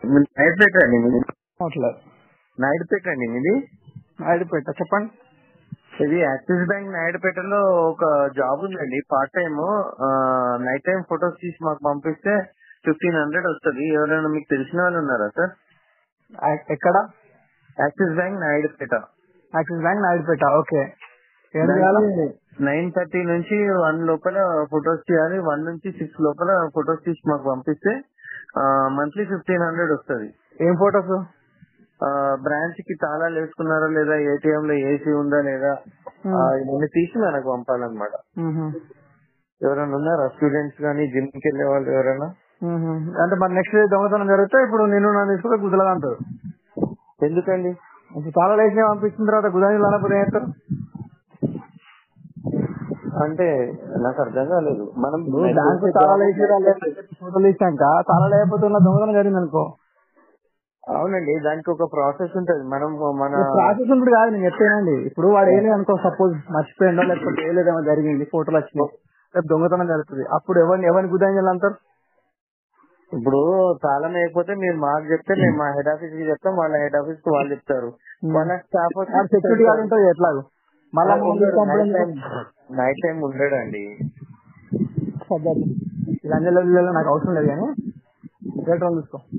నాయుడుపేట అండి మీది అట్లా నాయుడుపేట అండి మీది నాయుడుపేట చెప్పండి ఇది యాక్సిస్ బ్యాంక్ నాయుడుపేటలో ఒక జాబ్ ఉందండి part time night time photos తీసి మాకు పంపిస్తే ఫిఫ్టీన్ హండ్రెడ్ వస్తుంది ఎవరైనా మీకు తెలిసిన వాళ్ళు ఉన్నారా సార్ ఎ- ఎక్కడ Axis bank Naidupeta Axis bank Naidupeta okay ఏం చేయాలి నైన్ థర్టీ నుంచి వన్ లోపల ఫొటోస్ తీయాలి వన్ నుంచి సిక్స్ లోపల ఫొటోస్ తీసి మాకు పంపిస్తే మంత్లీ ఫిఫ్టీన్ హండ్రెడ్ వస్తుంది ఏం ఫొటోస్ బ్రాంచ్ కి తాళాలు వేసుకున్నారా లేదా ఏటీఎం లో ఏసీ ఉందా లేదా ఆ, ఇవన్నీ తీసి మనకు పంపాలన్నమాట ఎవరైనా ఉన్నారా స్టూడెంట్స్ కానీ జిమ్ కి వెళ్ళే వాళ్ళు ఎవరైనా అంటే మరి నెక్స్ట్ దొంగతనం జరిగితే ఇప్పుడు నేను నన్ను తీసుకుంటే గుద్దలుగా అంటారు ఎందుకండి ఇప్పుడు చాలా లేచిన పంపించిన తర్వాత గుదాని లేకపోతే ఏం చేస్తారు అంటే నాకు అర్థం కాలేదు మనం బ్యాంకు తాళాలు వేసి ఫోటోలు ఇచ్చాక తాళాలు లేకపోతే ఉన్న దొంగతనం జరిగింది అనుకో అవునండి దానికి ఒక ప్రాసెస్ ఉంటది మనం మన ప్రాసెస్ ఇప్పుడు కాదు నేను చెప్పానండి ఇప్పుడు వాడు వేయలేదు అనుకో సపోజ్ మర్చిపోయిందో లేకపోతే వేయలేదేమో జరిగింది ఫోటోలు వచ్చినాయి రేపు దొంగతనం జరుగుతుంది అప్పుడు ఎవరిని ఎవరిని గుదాయించాలి అంటారు ఇప్పుడు తాళం వేయకపోతే మీరు మాకు చెప్తే మేము మా హెడ్ ఆఫీస్ కి చెప్తాం వాళ్ళ హెడ్ ఆఫీస్ కి వాళ్ళు చెప్తారు వాళ్ళ స్టాఫ్ సెక్యూరిటీ గార్డ్ ఉంటుంది ఎట్లాగో మళ్ళా నైట్ టైం ఉండడండి లంజలో నాకు అవసరం లేదు కానీ పెట్రోల్ తీసుకో